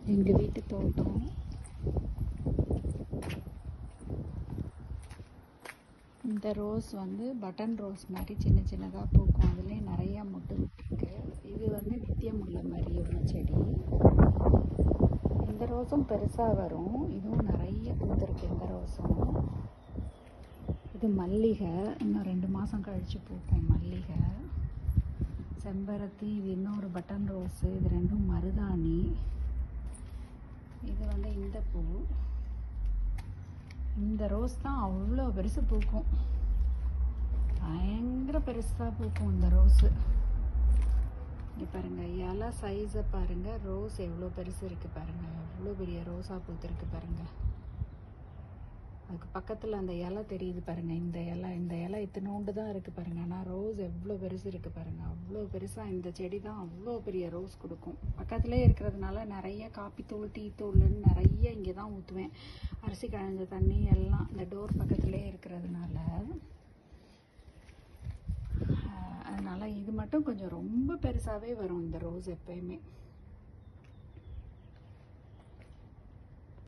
எங்கள் வீட்டு தோட்டம் இந்த ரோஸ் வந்து பட்டன் ரோஸ் மாதிரி சின்ன சின்னதாக பூக்கும் அதுலேயே நிறையா மொட்டு விட்டுருக்கு இது வந்து நித்தியமுள்ள மரியோட செடி இந்த ரோஸும் பெருசாக வரும் இதுவும் நிறைய பூத்திருக்கு இந்த ரோஸும் இது மல்லிகை இன்னும் ரெண்டு மாதம் கழித்து பூக்கும் மல்லிகை செம்பருத்தி இது இன்னொரு பட்டன் ரோஸு இது ரெண்டும் மருதாணி இது வந்து இந்த பூ இந்த ரோஸ் தான் அவ்வளோ பெருசு பூக்கும் பயங்கர பெருசாக பூக்கும் இந்த ரோஸு இங்கே பாருங்கள் இலை சைஸை பாருங்கள் ரோஸ் எவ்வளோ பெருசு இருக்குது பாருங்கள் எவ்வளோ பெரிய ரோஸாக பூத்துருக்கு பாருங்கள் அதுக்கு பக்கத்தில் அந்த இலை தெரியுது பாருங்கள் இந்த இலை இந்த இலை இத்தினோண்டு தான் இருக்குது பாருங்கள் ஆனால் ரோஸ் எவ்வளோ பெருசு இருக்குது பாருங்கள் அவ்வளோ பெருசாக இந்த செடி தான் அவ்வளோ பெரிய ரோஸ் கொடுக்கும் பக்கத்துலேயே இருக்கிறதுனால நிறைய காப்பித்தூள் டீ தூள்னு நிறைய இங்கே தான் ஊற்றுவேன் அரிசி கழஞ்ச தண்ணி எல்லாம் இந்த டோர் பக்கத்துலேயே இருக்கிறதுனால அதனால் இது மட்டும் கொஞ்சம் ரொம்ப பெருசாகவே வரும் இந்த ரோஸ் எப்பயுமே